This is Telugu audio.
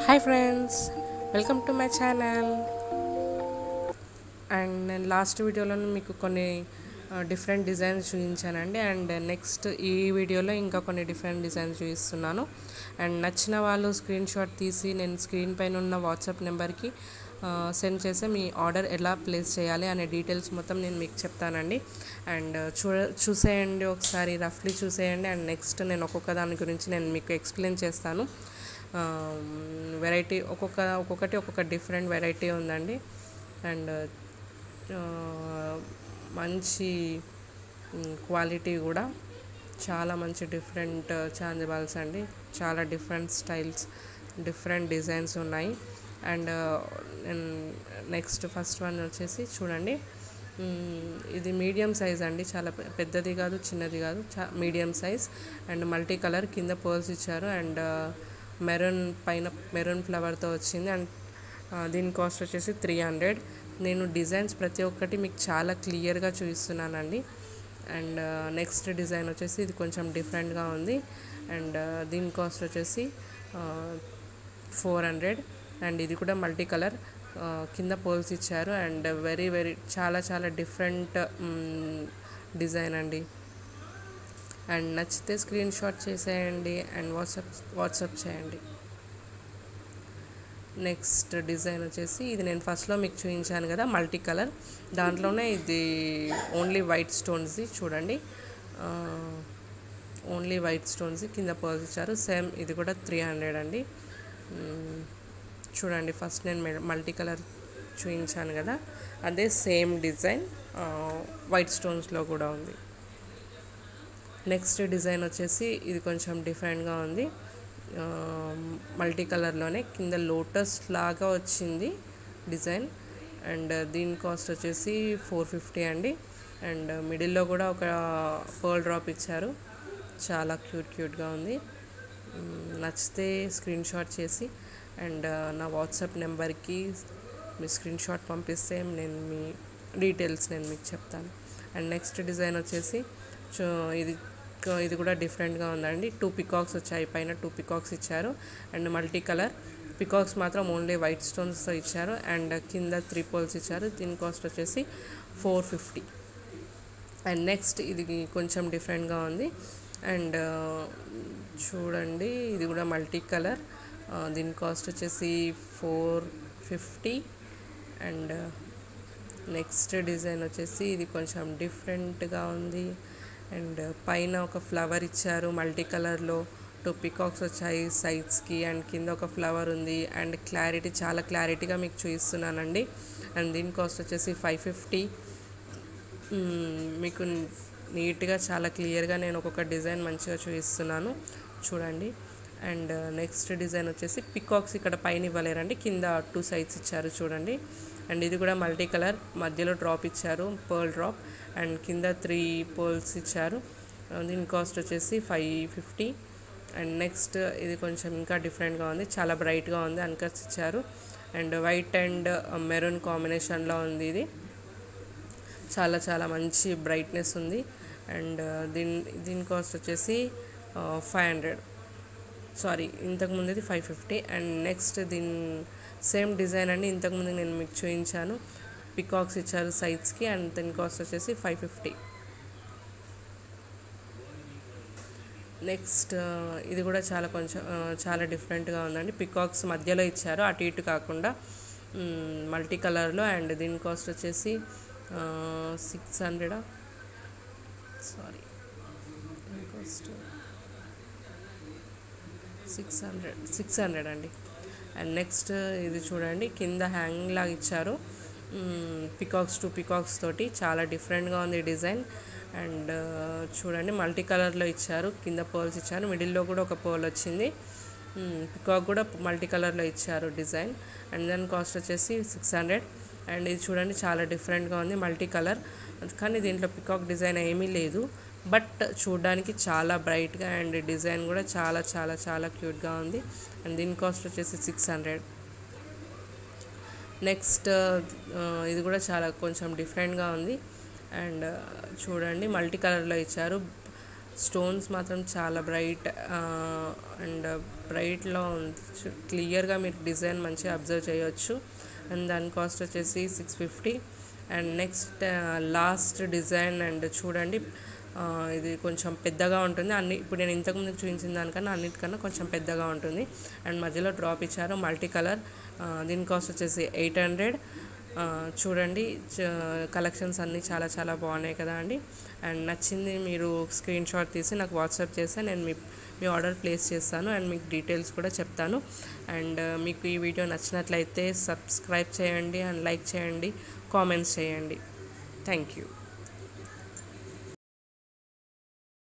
hi friends welcome to my channel and నేను లాస్ట్ వీడియోలో మీకు కొన్ని డిఫరెంట్ డిజైన్స్ చూపించానండి అండ్ నెక్స్ట్ ఈ వీడియోలో ఇంకా కొన్ని డిఫరెంట్ డిజైన్స్ చూపిస్తున్నాను అండ్ నచ్చిన వాళ్ళు స్క్రీన్ షాట్ తీసి నేను స్క్రీన్ పైన ఉన్న వాట్సాప్ నెంబర్కి సెండ్ చేస్తే మీ ఆర్డర్ ఎలా ప్లేస్ చేయాలి అనే డీటెయిల్స్ మొత్తం నేను మీకు చెప్తానండి అండ్ చూ చూసేయండి ఒకసారి రఫ్లీ చూసేయండి అండ్ నెక్స్ట్ నేను ఒక్కొక్క దాని గురించి నేను మీకు ఎక్స్ప్లెయిన్ చేస్తాను వెరైటీ ఒక్కొక్క ఒక్కొక్కటి ఒక్కొక్క డిఫరెంట్ వెరైటీ ఉందండి అండ్ మంచి క్వాలిటీ కూడా చాలా మంచి డిఫరెంట్ చాందిబాల్స్ అండి చాలా డిఫరెంట్ స్టైల్స్ డిఫరెంట్ డిజైన్స్ ఉన్నాయి అండ్ నెక్స్ట్ ఫస్ట్ వన్ వచ్చేసి చూడండి ఇది మీడియం సైజ్ అండి చాలా పెద్దది కాదు చిన్నది కాదు చా medium size and multi colour కింద పర్ల్స్ ఇచ్చారు అండ్ మెరూన్ పైన మెరూన్ ఫ్లవర్తో వచ్చింది అండ్ దీని కాస్ట్ వచ్చేసి త్రీ హండ్రెడ్ నేను డిజైన్స్ ప్రతి ఒక్కటి మీకు చాలా క్లియర్గా చూపిస్తున్నానండి అండ్ నెక్స్ట్ డిజైన్ వచ్చేసి ఇది కొంచెం డిఫరెంట్గా ఉంది అండ్ దీని కాస్ట్ వచ్చేసి ఫోర్ హండ్రెడ్ అండ్ ఇది కూడా మల్టీ కలర్ కింద పోల్స్ ఇచ్చారు అండ్ వెరీ వెరీ చాలా చాలా డిఫరెంట్ డిజైన్ అండి అండ్ నచ్చితే స్క్రీన్ షాట్ చేసేయండి అండ్ వాట్సాప్ వాట్సాప్ చేయండి నెక్స్ట్ డిజైన్ వచ్చేసి ఇది నేను ఫస్ట్లో మీకు చూపించాను కదా మల్టీ కలర్ దాంట్లోనే ఇది ఓన్లీ వైట్ స్టోన్స్ది చూడండి ఓన్లీ వైట్ స్టోన్స్ కింద పర్ల్స్ ఇచ్చారు సేమ్ ఇది కూడా త్రీ హండ్రెడ్ అండి చూడండి ఫస్ట్ నేను మల్టీ కలర్ చూపించాను కదా అదే సేమ్ డిజైన్ వైట్ స్టోన్స్లో కూడా ఉంది నెక్స్ట్ డిజైన్ వచ్చేసి ఇది కొంచెం డిఫరెంట్గా ఉంది మల్టీ కలర్లోనే కింద లోటస్ లాగా వచ్చింది డిజైన్ అండ్ దీని కాస్ట్ వచ్చేసి ఫోర్ ఫిఫ్టీ అండి అండ్ మిడిల్లో కూడా ఒక పర్ల్ డ్రాప్ ఇచ్చారు చాలా క్యూట్ క్యూట్గా ఉంది నచ్చితే స్క్రీన్ షాట్ చేసి అండ్ నా వాట్సాప్ నెంబర్కి మీ స్క్రీన్ షాట్ పంపిస్తే నేను మీ డీటెయిల్స్ నేను మీకు చెప్తాను అండ్ నెక్స్ట్ డిజైన్ వచ్చేసి ఇది ఇది కూడా డిఫరెంట్గా ఉందండి టూ పికాక్స్ వచ్చాయి పైన టూ పికాక్స్ ఇచ్చారు అండ్ మల్టీ కలర్ పికాక్స్ మాత్రం ఓన్లీ వైట్ స్టోన్స్తో ఇచ్చారు అండ్ కింద త్రీ పోల్స్ ఇచ్చారు దీని కాస్ట్ వచ్చేసి ఫోర్ ఫిఫ్టీ అండ్ నెక్స్ట్ ఇది కొంచెం డిఫరెంట్గా ఉంది అండ్ చూడండి ఇది కూడా మల్టీ కలర్ దీని కాస్ట్ వచ్చేసి four fifty and next design వచ్చేసి ఇది కొంచెం డిఫరెంట్గా ఉంది అండ్ పైన ఒక ఫ్లవర్ ఇచ్చారు మల్టీ కలర్లో టూ పికాక్స్ వచ్చాయి సైడ్స్కి అండ్ కింద ఒక ఫ్లవర్ ఉంది అండ్ క్లారిటీ చాలా క్లారిటీగా మీకు చూపిస్తున్నానండి అండ్ దీని కాస్ట్ వచ్చేసి ఫైవ్ ఫిఫ్టీ మీకు నీట్గా చాలా క్లియర్గా నేను ఒక్కొక్క డిజైన్ మంచిగా చూపిస్తున్నాను చూడండి అండ్ నెక్స్ట్ డిజైన్ వచ్చేసి పికాక్స్ ఇక్కడ పైన ఇవ్వలేరండి కింద టూ సైడ్స్ ఇచ్చారు చూడండి అండ్ ఇది కూడా మల్టీ కలర్ మధ్యలో డ్రాప్ ఇచ్చారు పర్ల్ డ్రాప్ అండ్ కింద త్రీ పోల్స్ ఇచ్చారు దీని కాస్ట్ వచ్చేసి ఫైవ్ ఫిఫ్టీ అండ్ నెక్స్ట్ ఇది కొంచెం ఇంకా డిఫరెంట్గా ఉంది చాలా బ్రైట్గా ఉంది అన్కట్స్ ఇచ్చారు అండ్ వైట్ అండ్ మెరూన్ కాంబినేషన్లో ఉంది ఇది చాలా చాలా మంచి బ్రైట్నెస్ ఉంది అండ్ దీని దీని కాస్ట్ వచ్చేసి ఫైవ్ హండ్రెడ్ సారీ ఇంతకుముందు ఇది ఫైవ్ ఫిఫ్టీ అండ్ నెక్స్ట్ దీని సేమ్ డిజైన్ అండి ఇంతకుముందు నేను మీకు చూపించాను పికాక్స్ ఇచ్చారు సైడ్స్కి అండ్ దీని కాస్ట్ వచ్చేసి ఫైవ్ ఫిఫ్టీ నెక్స్ట్ ఇది కూడా చాలా కొంచెం చాలా డిఫరెంట్గా ఉందండి పికాక్స్ మధ్యలో ఇచ్చారు అటు ఇటు కాకుండా మల్టీ కలర్లో అండ్ దీని కాస్ట్ వచ్చేసి సిక్స్ హండ్రెడా sorry cost six hundred six hundred అండి అండ్ నెక్స్ట్ ఇది చూడండి కింద హ్యాంగ్ లాగా ఇచ్చారు పికాక్స్ టూ పికాక్స్ తోటి చాలా డిఫరెంట్గా ఉంది డిజైన్ అండ్ చూడండి మల్టీ కలర్లో ఇచ్చారు కింద పర్ల్స్ ఇచ్చారు మిడిల్లో కూడా ఒక పర్ల్ వచ్చింది పికాక్ కూడా మల్టీ కలర్లో ఇచ్చారు డిజైన్ అండ్ దాని కాస్ట్ వచ్చేసి సిక్స్ హండ్రెడ్ అండ్ ఇది చూడండి చాలా డిఫరెంట్గా ఉంది మల్టీ కలర్ కానీ దీంట్లో పికాక్ డిజైన్ ఏమీ లేదు బట్ చూడడానికి చాలా బ్రైట్గా అండ్ డిజైన్ కూడా చాలా చాలా చాలా క్యూట్గా ఉంది అండ్ దీని కాస్ట్ వచ్చేసి సిక్స్ హండ్రెడ్ నెక్స్ట్ ఇది కూడా చాలా కొంచెం డిఫరెంట్గా ఉంది అండ్ చూడండి మల్టీ కలర్లో ఇచ్చారు స్టోన్స్ మాత్రం చాలా బ్రైట్ అండ్ బ్రైట్లో ఉంది క్లియర్గా మీరు డిజైన్ మంచిగా అబ్జర్వ్ చేయొచ్చు అండ్ దాని కాస్ట్ వచ్చేసి six fifty and next last design and చూడండి ఆ, ఇది కొంచెం పెద్దగా ఉంటుంది అన్ని ఇప్పుడు నేను ఇంతకుముందు చూపించిన దానికన్నా అన్నిటికన్నా కొంచెం పెద్దగా ఉంటుంది అండ్ మధ్యలో డ్రాప్ ఇచ్చారు మల్టీ కలర్ దీని కాస్ట్ వచ్చేసి ఎయిట్ హండ్రెడ్ చూడండి కలెక్షన్స్ అన్నీ చాలా చాలా బాగున్నాయి కదా అండి అండ్ నచ్చింది మీరు స్క్రీన్ షాట్ తీసి నాకు వాట్సాప్ చేస్తే నేను మీ మీ ఆర్డర్ ప్లేస్ చేస్తాను అండ్ మీకు డీటెయిల్స్ కూడా చెప్తాను అండ్ మీకు ఈ వీడియో నచ్చినట్లయితే సబ్స్క్రైబ్ చేయండి అండ్ లైక్ చేయండి కామెంట్స్ చేయండి థ్యాంక్ యూ